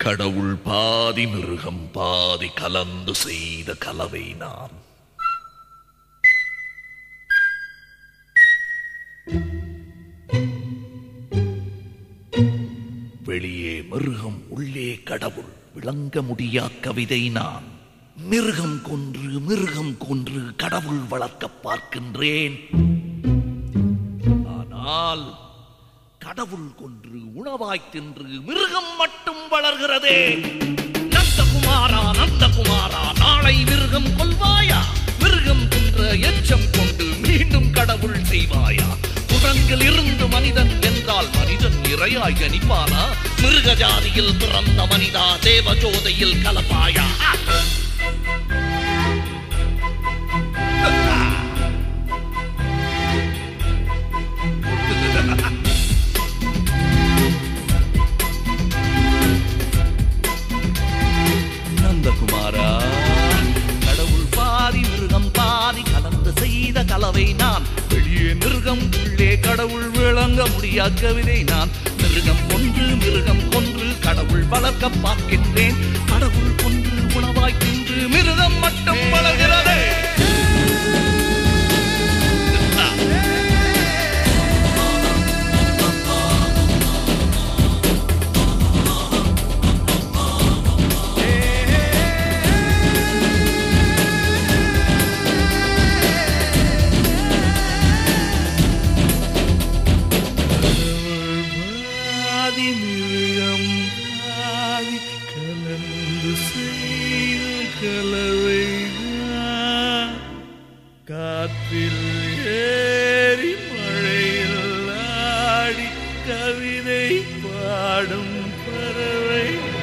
கடவுள் பாதி மிருகம் பாதி கலந்து செய்த கலவை நான் வெளியே மிருகம் உள்ளே கடவுள் விளங்க முடியா கவிதை நான் மிருகம் கொன்று மிருகம் கொன்று கடவுள் வளர்க்க பார்க்கின்றேன் ஆனால் கடவுள் கொன்று உணவாய் தின்று மிருகம் மட்டும் வளர்கிறதே நந்தகுமாரா நந்தகுமாரா நாளை மிருகம் கொள்வாயா மிருகம் தின்ற எச்சம் கொண்டு மீண்டும் கடவுள் செய்வாயா குரங்கில் இருந்து மனிதன் என்றால் மனிதன் இரையாய் கணிப்பானா மிருக ஜாதியில் பிறந்த மனிதா தேவஜோதையில் கலப்பாயா நந்தகுமாரா கடவுள் பாதி மிருகம் பாதி கலந்து செய்த கலவை நான் வெளியே மிருகம் உள்ளே கடவுள் விளங்க முடியா கவிதை நான் மிருகம் கொன்று மிருகம் கொன்று கடவுள் வளர்க்க பார்க்கின்றேன் கடவுள் கொன்று உணவாய் தின்று மிருகம் மட்டும் வளர்கிறதே பாதி மிருகம் பாதி கலந்து செய்த கலவை காற்றில் ஏறி மழையில் ஆடி கவிதை பாடும் பறவை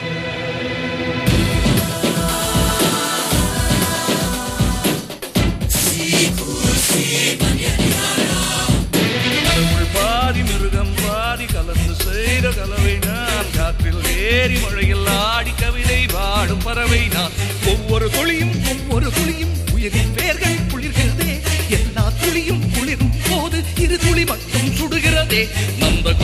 கடவுள் பாதி மிருகம் பாதி கலந்து செய்த கலவை நான் காற்றில் ஏறி மழையில் ஆடி கவிதை பாடும் பறவை நான் ஒவ்வொரு துளியும் ஒவ்வொரு துளியும் உயிரின் வேர்கள் குளிர்கிறதே எல்லா துளியும் குளிரும் போது இரு துளி மட்டும் சுடுகிறதே நந்த